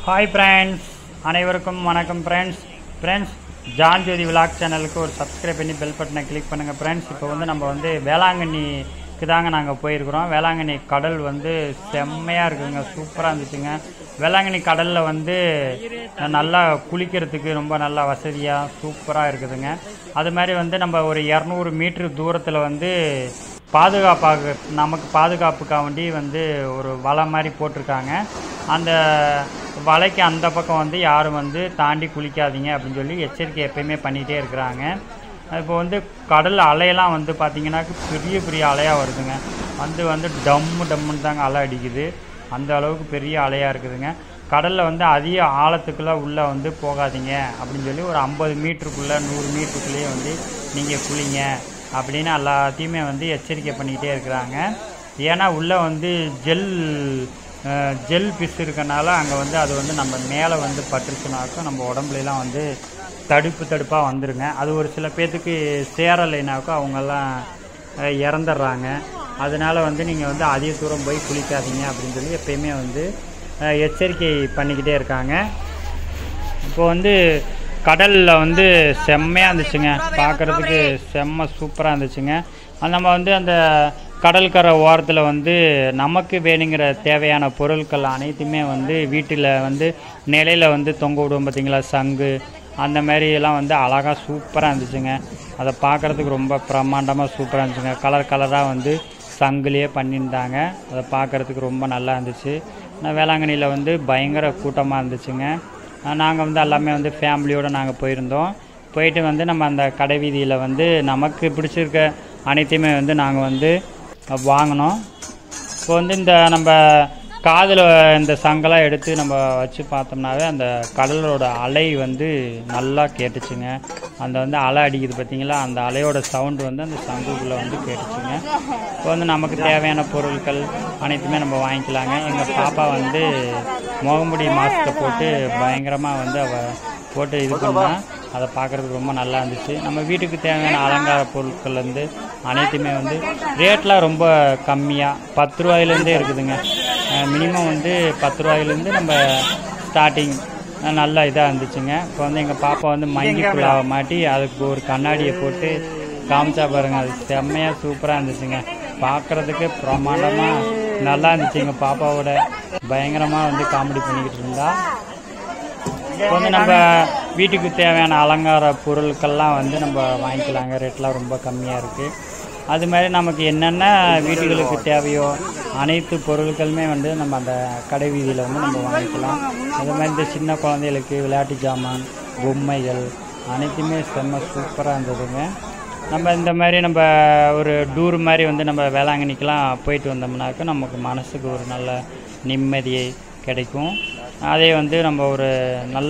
hi friends அனைவருக்கும் வணக்கம் friends friends John Jothi vlog சேனலுக்கு ஒரு சப்ஸ்கிரைப் பண்ணி பெல் பட்டனை கிளிக் பண்ணுங்கள் ஃப்ரெண்ட்ஸ் இப்போ வந்து நம்ம வந்து வேளாங்கண்ணிக்கு தாங்க நாங்கள் போயிருக்கிறோம் வேளாங்கண்ணி கடல் வந்து செம்மையாக இருக்குதுங்க சூப்பராக இருந்துச்சுங்க வேளாங்கண்ணி கடலில் வந்து நல்லா குளிக்கிறதுக்கு ரொம்ப நல்லா வசதியாக சூப்பராக இருக்குதுங்க அது மாதிரி வந்து நம்ம ஒரு இரநூறு மீட்ரு தூரத்தில் வந்து பாதுகாப்பாக நமக்கு பாதுகாப்புக்காக வேண்டி வந்து ஒரு வலை மாதிரி போட்டிருக்காங்க அந்த வலைக்கு அந்த பக்கம் வந்து யாரும் வந்து தாண்டி குளிக்காதீங்க அப்படின்னு சொல்லி எச்சரிக்கை எப்பயுமே பண்ணிகிட்டே இருக்கிறாங்க இப்போ வந்து கடல் அலையெல்லாம் வந்து பார்த்திங்கன்னா பெரிய பெரிய அலையாக வருதுங்க வந்து வந்து டம்மு டம்முன்னு தாங்க அலை அடிக்குது அந்த அளவுக்கு பெரிய அலையாக இருக்குதுங்க கடலில் வந்து அதிக ஆழத்துக்குள்ளே உள்ளே வந்து போகாதீங்க அப்படின்னு சொல்லி ஒரு ஐம்பது மீட்டருக்குள்ளே நூறு மீட்டருக்குள்ளேயே வந்து நீங்கள் குளிங்க அப்படின்னு எல்லாத்தையுமே வந்து எச்சரிக்கை பண்ணிக்கிட்டே இருக்கிறாங்க ஏன்னா உள்ளே வந்து ஜெல் அஹ், ஜெல் பிஸ் இருக்கனால அங்கே வந்து அது வந்து நம்ம மேலே வந்து பட்டுருச்சுனாக்கும் நம்ம உடம்புலலாம் வந்து தடுப்பு தடுப்பாக வந்துருங்க அது ஒரு சில பேர்த்துக்கு சேரலைனாக்கும் அவங்கெல்லாம் அஹ், இறந்துடுறாங்க அதனால வந்து நீங்கள் வந்து அதிக தூரம் போய் குளிக்காதீங்க அப்படின்னு சொல்லி எப்பயுமே வந்து அஹ், எச்சரிக்கை பண்ணிக்கிட்டே இருக்காங்க இப்போ வந்து கடலில் வந்து செம்மையாக இருந்துச்சுங்க பார்க்குறதுக்கு செம்ம சூப்பராக இருந்துச்சுங்க அது நம்ம வந்து அந்த கடற்கரை ஓரத்தில் வந்து நமக்கு வேணுங்கிற தேவையான பொருட்கள் அனைத்துமே வந்து வீட்டில் வந்து நிலையில் வந்து தொங்க விடுவோம் பார்த்தீங்களா சங்கு அந்த மாதிரி எல்லாம் வந்து அழகாக சூப்பராக இருந்துச்சுங்க அதை பார்க்குறதுக்கு ரொம்ப பிரம்மாண்டமாக சூப்பராக இருந்துச்சுங்க கலர் கலராக வந்து சங்குலேயே பண்ணியிருந்தாங்க அதை பார்க்குறதுக்கு ரொம்ப நல்லா இருந்துச்சு ஆனால் வேளாங்கண்ணியில் வந்து பயங்கர கூட்டமாக இருந்துச்சுங்க நாங்கள் வந்து எல்லாமே வந்து ஃபேமிலியோடு நாங்கள் போயிருந்தோம் போயிட்டு வந்து நம்ம அந்த கடை வீதியில் வந்து நமக்கு பிடிச்சிருக்க அனைத்தையுமே வந்து நாங்கள் வந்து வாங்கினோம் இப்போ வந்து இந்த நம்ம காதில் இந்த சங்கெல்லாம் எடுத்து நம்ம வச்சு பார்த்தோம்னாவே அந்த கடலோட அலை வந்து நல்லா கேட்டுச்சுங்க அந்த வந்து அலை அடிக்குது பார்த்தீங்களா அந்த அலையோட சவுண்டு வந்து அந்த சங்குக்குள்ளே வந்து கேட்டுச்சுங்க இப்போ வந்து நமக்கு தேவையான பொருட்கள் அனைத்துமே நம்ம வாங்கிக்கலாங்க எங்கள் பாப்பா வந்து முகமுடி மாஸ்க்கை போட்டு பயங்கரமாக வந்து அவள் போட்டு இது பண்ணா அதை பார்க்குறதுக்கு ரொம்ப நல்லா இருந்துச்சு நம்ம வீட்டுக்கு தேவையான அலங்கார பொருட்கள் வந்து அனைத்துமே வந்து ரேட்லாம் ரொம்ப கம்மியாக பத்து ரூபாயிலேருந்தே இருக்குதுங்க மினிமம் வந்து பத்து ரூபாயிலேருந்து நம்ம ஸ்டார்டிங் நல்லா இதாக இருந்துச்சுங்க இப்போ வந்து எங்கள் பாப்பா வந்து மங்கி புலாவை மாட்டி அதுக்கு ஒரு கண்ணாடியை போட்டு காமிச்சா பாருங்க அது செம்மையாக சூப்பராக இருந்துச்சுங்க பார்க்குறதுக்கு பிரமாண்டமாக நல்லா இருந்துச்சு எங்கள் பாப்பாவோட பயங்கரமாக வந்து காமெடி பண்ணிக்கிட்டு இருந்தா இப்போ வந்து நம்ம வீட்டுக்கு தேவையான அலங்கார பொருட்கள்லாம் வந்து நம்ம வாங்கிக்கலாங்க ரேட்லாம் ரொம்ப கம்மியாக இருக்குது அது மாதிரி நமக்கு என்னென்ன வீட்டுகளுக்கு தேவையோ அனைத்து பொருட்களுமே வந்து நம்ம அந்த கடை வீதியில் வந்து நம்ம வாங்கிக்கலாம் அது மாதிரி இந்த சின்ன குழந்தைகளுக்கு விளையாட்டு ஜாமான் பொம்மைகள் அனைத்துமே செம்ம சூப்பராக இருந்ததுங்க நம்ம இந்த மாதிரி நம்ம ஒரு டூர் மாதிரி வந்து நம்ம வேளாங்கண்ணிக்கெலாம் போயிட்டு வந்தோம்னாக்கா நமக்கு மனசுக்கு ஒரு நல்ல நிம்மதியை கிடைக்கும் அதே வந்து நம்ம ஒரு நல்ல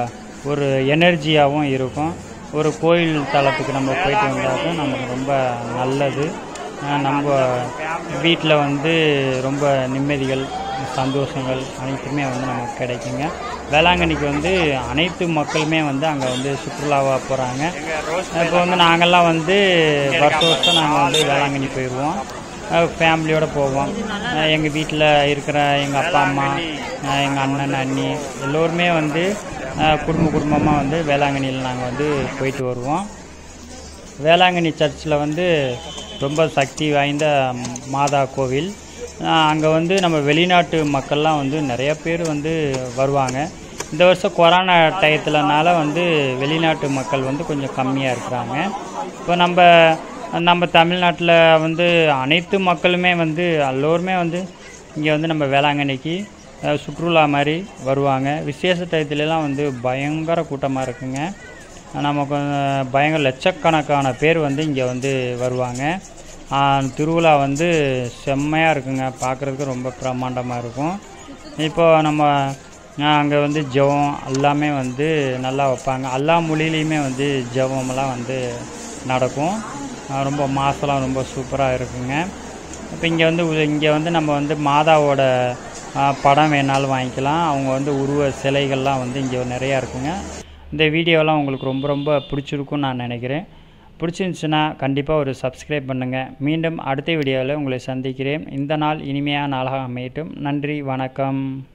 ஒரு எனர்ஜியாகவும் இருக்கும் ஒரு கோயில் தலத்துக்கு நம்ம போயிட்டு வந்தாக்க நமக்கு ரொம்ப நல்லது அஹ் நம்ம வீட்டில் வந்து ரொம்ப நிம்மதிகள் சந்தோஷங்கள் அனைத்துமே வந்து நமக்கு கிடைக்குங்க வேளாங்கண்ணிக்கு வந்து அனைத்து மக்களுமே வந்து அங்கே வந்து சுற்றுலாவாக போகிறாங்க இப்போ வந்து நாங்கள்லாம் வந்து வருஷ வருஷம் நாங்கள் வந்து வேளாங்கண்ணி போயிடுவோம் ஃபேமிலியோடு போவோம் எங்கள் வீட்டில் இருக்கிற எங்கள் அப்பா அம்மா எங்கள் அண்ணன் அண்ணி எல்லோருமே வந்து அஹ், குடும்ப குடும்பமாக வந்து வேளாங்கண்ணியில் நாங்கள் வந்து போயிட்டு வருவோம் வேளாங்கண்ணி சர்ச்சில் வந்து ரொம்ப சக்தி வாய்ந்த மாதா கோவில் அங்கே வந்து நம்ம வெளிநாட்டு மக்கள்லாம் வந்து நிறைய பேர் வந்து வருவாங்க இந்த வருஷம் கொரோனா டயத்துலனால வந்து வெளிநாட்டு மக்கள் வந்து கொஞ்சம் கம்மியாக இருக்கிறாங்க இப்போ நம்ம நம்ம தமிழ்நாட்டில் வந்து அனைத்து மக்களுமே வந்து எல்லோருமே வந்து இங்கே வந்து நம்ம வேளாங்கண்ணிக்கு அஹ், சுற்றுலா மாதிரி வருவாங்க விசேஷ டயத்துலலாம் வந்து பயங்கர கூட்டமாக இருக்குங்க நமக்கு வந்து பயங்கர லட்சக்கணக்கான பேர் வந்து இங்கே வந்து வருவாங்க ஆ, திருவிழா வந்து செம்மையாக இருக்குங்க பார்க்குறதுக்கு ரொம்ப பிரம்மாண்டமாக இருக்கும் இப்போ நம்ம அங்கே வந்து ஜெபம் எல்லாமே வந்து நல்லா வைப்பாங்க எல்லா மொழியிலையுமே வந்து ஜெபமெல்லாம் வந்து நடக்கும் ஆ, ரொம்ப மாதம்லாம் ரொம்ப சூப்பராக இருக்குங்க இப்போ இங்கே வந்து இங்கே வந்து நம்ம வந்து மாதாவோட ஆ, படம் வேணாலும் வாங்கிக்கலாம் அவங்க வந்து உருவ சிலைகள்லாம் வந்து இங்கே நிறையா இருக்குங்க இந்த வீடியோலாம் உங்களுக்கு ரொம்ப ரொம்ப பிடிச்சிருக்கும்னு நான் நினைக்கிறேன் பிடிச்சிருந்துச்சுன்னா கண்டிப்பாக ஒரு சப்ஸ்கிரைப் பண்ணுங்கள் மீண்டும் அடுத்த வீடியோவில் உங்களை சந்திக்கிறேன் இந்த நாள் இனிமையான நாளாக அமையட்டும் நன்றி வணக்கம்